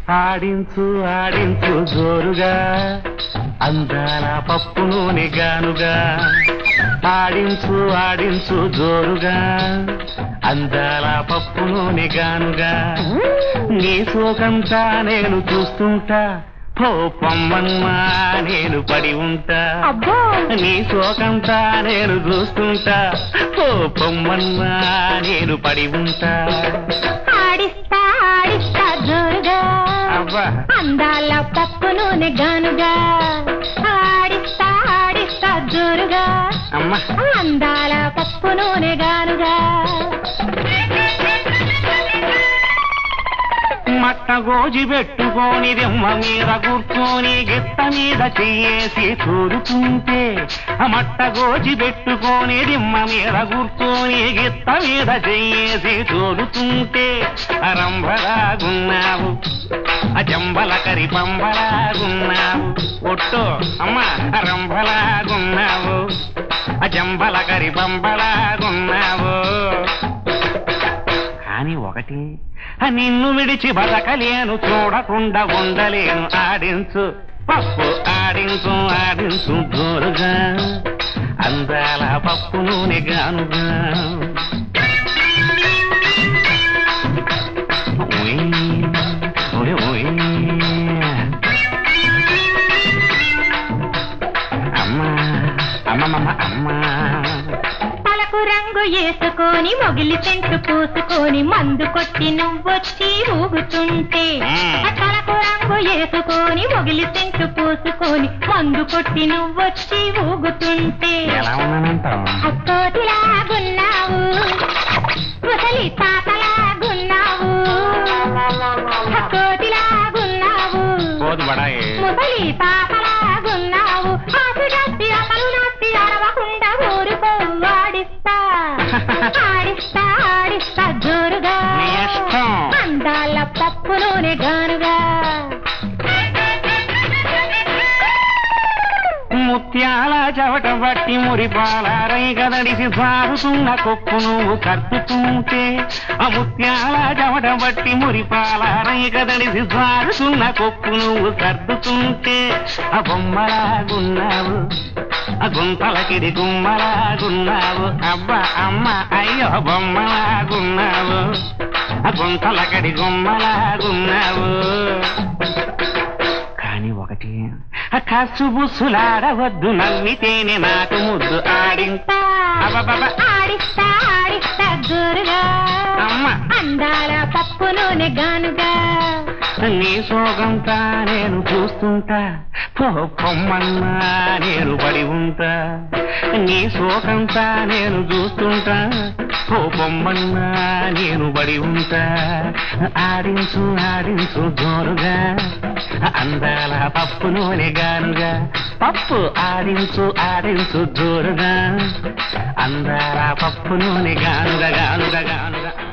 ఆడించు ఆడించు జోరుగా అందాల పప్పు నూనె గానుగా ఆడించు ఆడించు జోరుగా అందాల పప్పు నూనె గానుగా నీ సోకంతా నేను చూస్తుంటా పో పొమ్మన్నా నేను పడి ఉంటా అబ్బో నీ శోకంతా నేను చూస్తుంటా పో పొమ్మన్నా నేను పడి ఉంటా ఆడిస్తా ఆడిస్తా జోరుగా అవ్వా అందాల పప్పు నూనె గానుగా ఆడిస్తా ఆడిస్తా జోరుగా అమ్మా అందాల పప్పు నూనె గానుగా మట్ట గోజి పెట్టుకొని దిమ్మ మీద కూర్చొని గిత్త మీద చెయ్యేసి చూరుతుంటే ఆ మట్ట గోజి పెట్టుకొని దిమ్మ మీద కూర్చొని గిత్త మీద చెయ్యేసి చూరుతుంటే రంభలాగున్నావు అజంబల కరి పంబలాగున్నావు ఒట్టు అమ్మ రంభలాగున్నావు అజంబల కరి పంబలాగున్నావు కాని ఒకటి ఆ నిన్ను విడిచి బతకలేను చూడకుండా ఉండలేను ఆడించు పప్పు ఆడించు ఆడించు జోరుగా అందాల పప్పు నూనె గానుగా ఓయ్, ఓయ్, ఓయ్. అమ్మా అమ్మమ్మ అమ్మా తలకు రంగు వేసుకొని మొగిలి సెంటు పూసుకొని మందు కొట్టి నువ్వొచ్చి ఊగుతుంటే ఆ తలకు రంగు వేసుకొని మొగిలి సెంటు పూసుకొని మందు కొట్టి నువ్వొచ్చి ఊగుతుంటే ఎలా ఉన్నానంటావు అక్కోటిలాగున్నావు ముసలి తాతలాగున్నావు అక్కోటిలాగున్నావు పోదు బడాయి ముసలి తాతలాగున్నావు ఆసుగట్టి అమలు నట్టి అరవకుండా ఊరుకో ఆడిస్తా ఆడిస్తా ఆడిస్తా జోరుగా నీ ఇష్టం. అందాల పప్పు నూనె గానుగా ముత్యాల చవట బట్టి మురిపాల రైగదడిసి సారుతున్న కొప్పు నువ్వు సర్దుతుంటే ఆ ముత్యాల చవట బట్టి మురిపాల రైగదడిసి సారుతున్న కొప్పు నువ్వు సర్దుతుంటే ఆ బొమ్మలాగున్నావు ఆ గుంతలకిడి గుమ్మలాగున్నావు అబ్బా అమ్మ అయ్యో బొమ్మలాగున్నావు ఆ గుంతలకడి గుమ్మలాగున్నావు కాని ఒకటి ఆ కసు బుస్సులాడవద్దు నవ్వితేనే నాకు ముద్దు ఆడింత అబ్బబ్బబ్బ. ఆడిస్తా ఆడిస్తా జోరుగా అమ్మ అందాల పప్పు నూనె గానుగా నీ సోగంతా నేను చూస్తుంటా పో పొమ్మన్నా నేను పడి ఉంటా నీ సోకంతా నేను చూస్తుంటా పో పొమ్మన్నా నేను పడి ఉంటా ఆడించు ఆడించు జోరుగా అందాల పప్పు నూనె గానుగా పప్పు ఆడించు ఆడించు జోరుగా అందాల పప్పు నూనె గానుగా గానుగా గానుగా